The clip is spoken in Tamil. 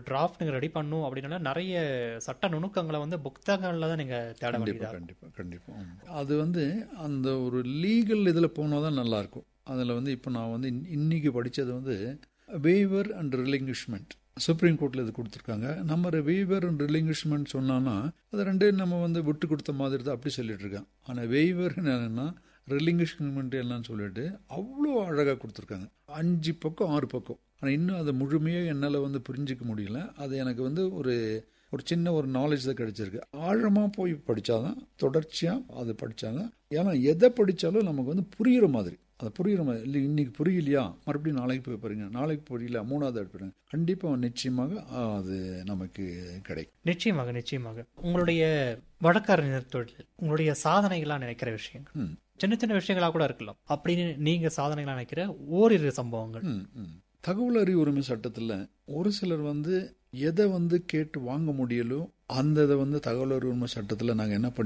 டிராஃப்ட் நீங்க ரெடி பண்ணும் அப்படின்னா நிறைய சட்ட நுணுக்கங்களை வந்து புத்தகங்கள்ல தான் நீங்க தேட கண்டிப்பா வேண்டியதா கண்டிப்பா கண்டிப்பா ஆமா. அது வந்து அந்த ஒரு லீகல் இதில் போனால் தான் நல்லா இருக்கும் அதில் வந்து இப்போ நான் வந்து இன்- இன்னைக்கு படிச்சது வந்து வேவர் அண்ட் ரிலிங்கிஷ்மெண்ட் சுப்ரீம் கோர்ட்டில் இது கொடுத்துருக்காங்க நம்ம வேவர் அண்ட் ரிலிங்கிஷ்மெண்ட் சொன்னோன்னா அது ரெண்டே நம்ம வந்து விட்டு கொடுத்த மாதிரி தான் அப்படி சொல்லிட்டு இருக்கேன் ஆனால் வேவர் என்னன்னா ரிலிங்கிஷ்மெண்ட் என்னன்னு சொல்லிட்டு அவ்வளோ அழகாக கொடுத்துருக்காங்க அஞ்சு பக்கம் ஆறு பக்கம் ஆனால் இன்னும் அதை முழுமையாக என்னால் வந்து புரிஞ்சிக்க முடியல அது எனக்கு வந்து ஒரு ஒரு சின்ன ஒரு நாலேஜ் தான் கிடைச்சிருக்கு ஆழமாக போய் படித்தாதான் தொடர்ச்சியாக அது படித்தாதான் ஏன்னா எதை படித்தாலும் நமக்கு வந்து புரியுற மாதிரி அது புரியுற மாதிரி இல்லை இன்னைக்கு புரியலையா மறுபடியும் நாளைக்கு போய் பாருங்க நாளைக்கு புரியல மூணாவது எடுப்பீங்க கண்டிப்பாக நிச்சயமாக ஆ, அது நமக்கு கிடைக்கும் நிச்சயமாக நிச்சயமாக உங்களுடைய வழக்கறிஞர் தொழில் உங்களுடைய சாதனைகளா நினைக்கிற விஷயங்கள் ம். சின்ன சின்ன விஷயங்களா கூட இருக்கலாம் அப்படின்னு நீங்க சாதனைகளா நினைக்கிற ஓரிரு சம்பவங்கள் ம், ம். தகவல் அறிவு உரிமை சட்டத்தில் ஒரு சிலர் வந்து எதை வந்து கேட்டு வாங்க முடியலோ அந்த இதை வந்து தகவல் அறிவு உரிமை சட்டத்தில் நாங்கள் என்ன பண்ணி